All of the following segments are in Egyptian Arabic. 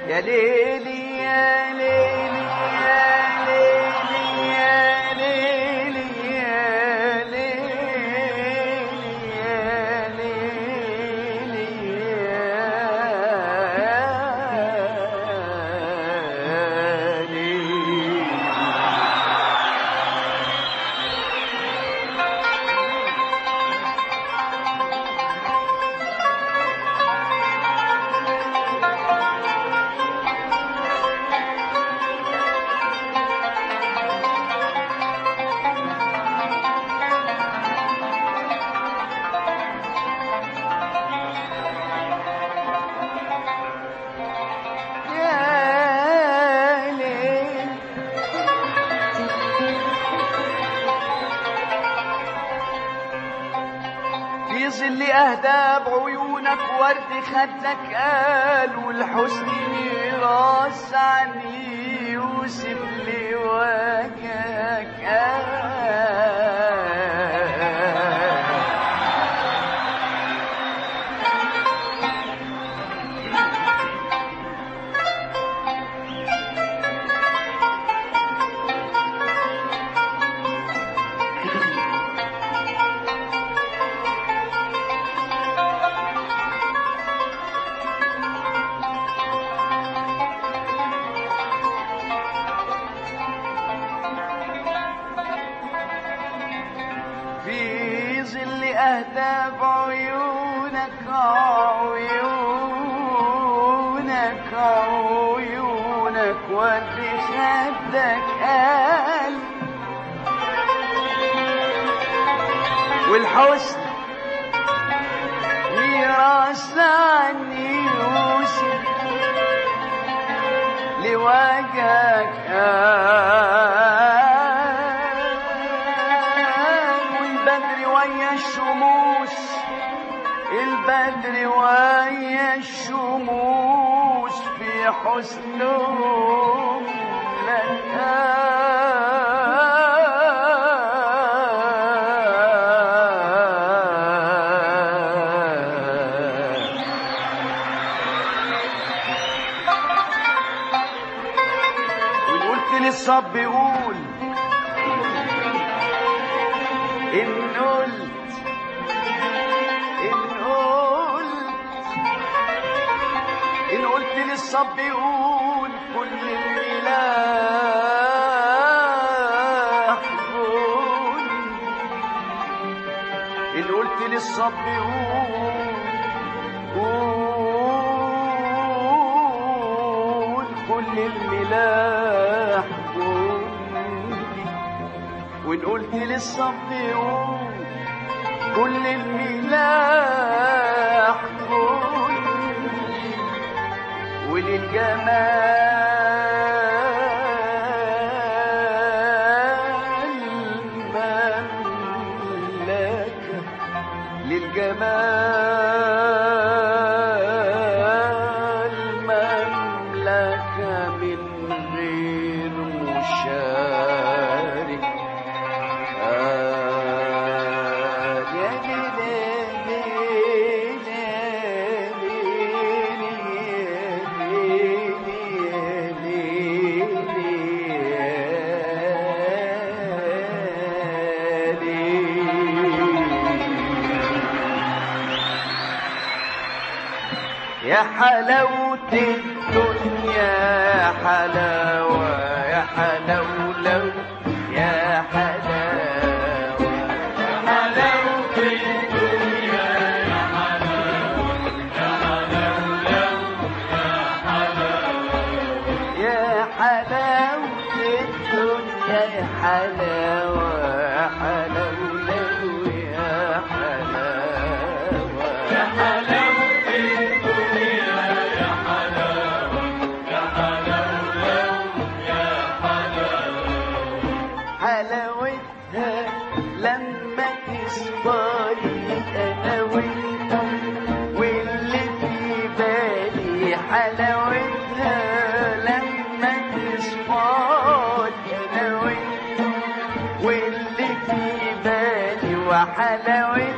يا ليلي يا ليلي يا ليلي يا ليلي يا ليلي يا ليلي يا ليلي يا ليل في ظل أهداب عيونك ورد خدك قال والحسن ميراث عن يوسف لوجهك قال في ظل أهداف عيونك عيونك عيونك ودي خدك قال والحسن ميراث عن يوسف لوجهك والبدر ويا الشموس البدر ويا الشموس في حسنهم لك وقلت للصب يقول إن قلت إن قلت إن قلت للصب يقول كل الملاح قول إن قلت للصب يقول قول كل الملاح جندي وإن قلت للصب يقول كل الملاح جندي وللجمال مملكة للجمال مملكة من غير مشارك آه يا يا حلاوة الدنيا يا حلاوة يا حلاولو يا حلاوة يا حلاوة الدنيا يا يا حلاوة الدنيا يا حلاوة يا حلاولو يا حلاوة يا حلاوة حلاوتها لما تصبري انا وانت واللي في بالي حلاوتها لما تصبري انا وانت واللي في بالي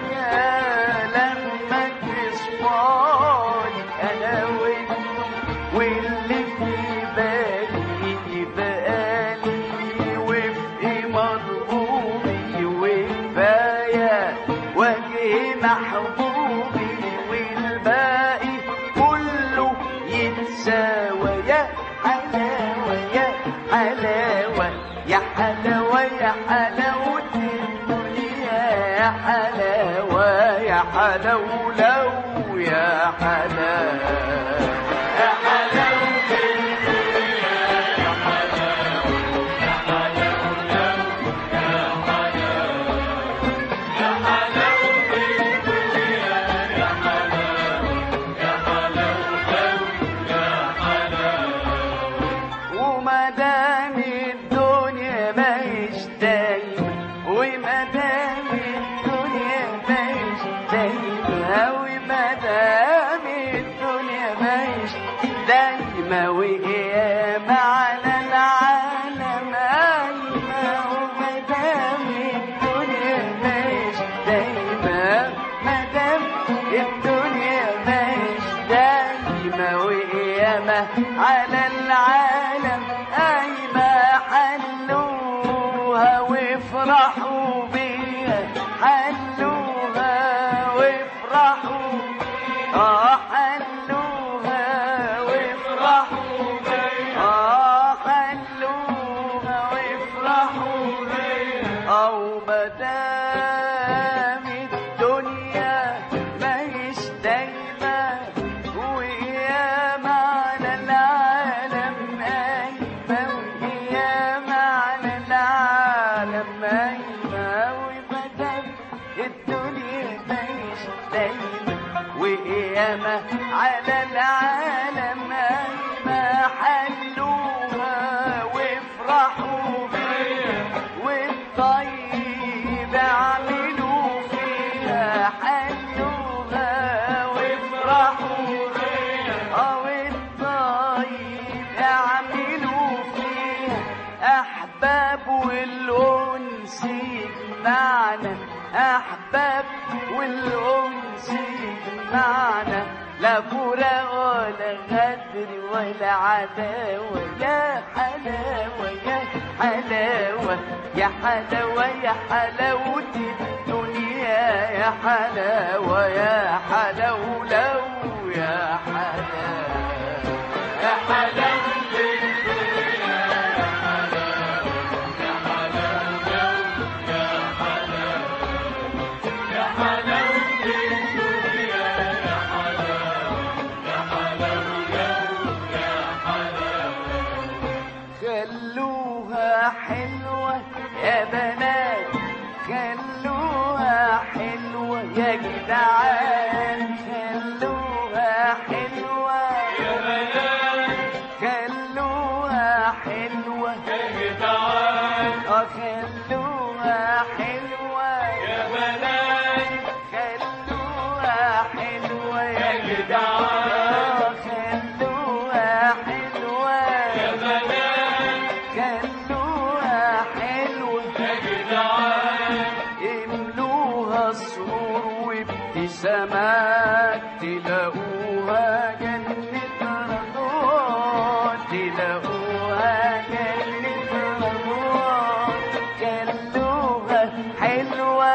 وحلاوتها لما تصبري انا وانت واللي في بالي يبقى لي وفي مرغوبي وكفاية وجه محبوبي والباقي كله يتساوى يا حلاوة يا حلاوة يا حلاوة يا حلاوة الدنيا يا حلاوة يا حلاوة لو يا حلاوة يا حلاوة وما دام الدنيا ماهيش دايما وما دام الدنيا ماهيش دايما وما دام الدنيا ماهيش دايما وقيامة على العالم قايمة وما دام الدنيا ماهيش دايما ما دام الدنيا ماهيش دايما وقيامة على العالم قايمة حلوها وافرحوا بيها حلوها وافرحوا اه حلوها وافرحوا بيها اه حلوها وافرحوا بيها او مدام الدنيا ماهيش دايما وقيامة على العالم قايمة وقيامة على العالم قايمة ومدام الدنيا ماهيش دايما وقيامة على العالم قايمة حلوها وافرحوا بيها والطيب اعملوا فيها حلوها وافرحوا بيها اه والطيب اعملوا فيها احباب والانس يجمعنا احباب والانس يجمعنا لا فراق ولا غدر ولا عداوة يا حلاوة يا حلاوة يا حلاوة يا حلاوة الدنيا يا حلاوة يا حلاوة لو يا حلاوة يا حلاوة خلوها حلوة يا بنات خلوها حلوة يا جدعان خلوها حلوة يا بنات خلوها حلوة يا جدعان اه خلوها حلوة يا بنات خلوها حلوة يا جدعان خلوها حلوة يا بنات خلوها حلوة يا جدعان املوها سرور وابتسامات تلاقوها جنة رضوان تلاقوها جنة رضوان خلوها حلوة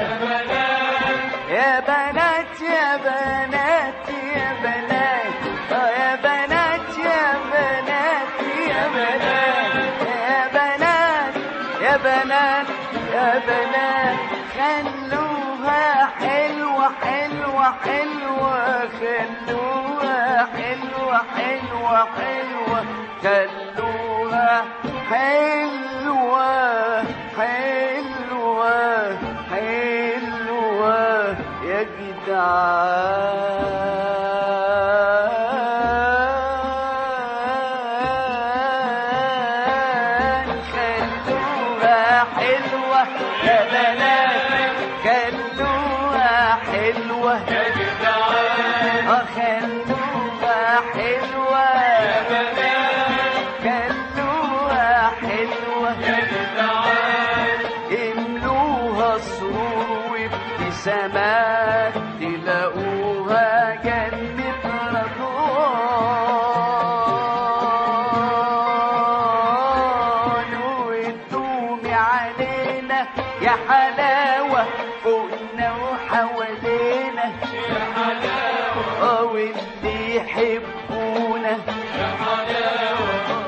يا بنات يا بنات يا بنات آه يا بنات يا بنات يا بنات يا بنات يا بنات يا بنات خلوها حلوة حلوة حلوة خلوها حلوة حلوة حلوة خلوها حلوة حلوة حلوة يا جدعان خلوها حلوة يا بنات خلوها حلوة يا جدعان خلوها حلوة يا بنات خلوها حلوة يا جدعان املوها سرور وابتسامات تلاقوها جنة رضوان يحبونا يا حلاوة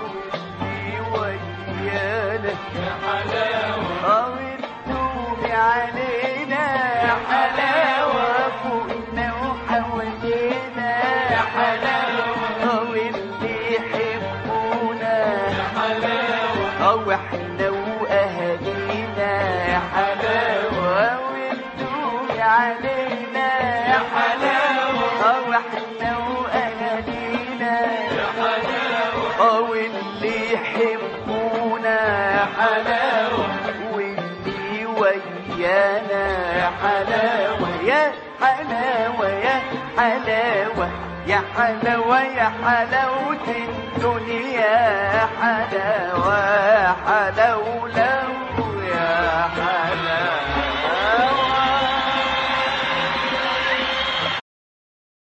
ويانا يا حلاوة والدوب علينا يا حلاوة فوقنا وحوالينا يا حلاوة واللي يحبونا يا حلاوة واحنا واهالينا يا حلاوة والدوب علينا يا حلاوة واحنا واهالينا يا حلاوة واللي يحبونا يا حلاوة واللي ويانا يا حلاوة يا حلاوة يا حلاوة يا حلاوة يا حلاوة الدنيا يا حلاوة حلاوة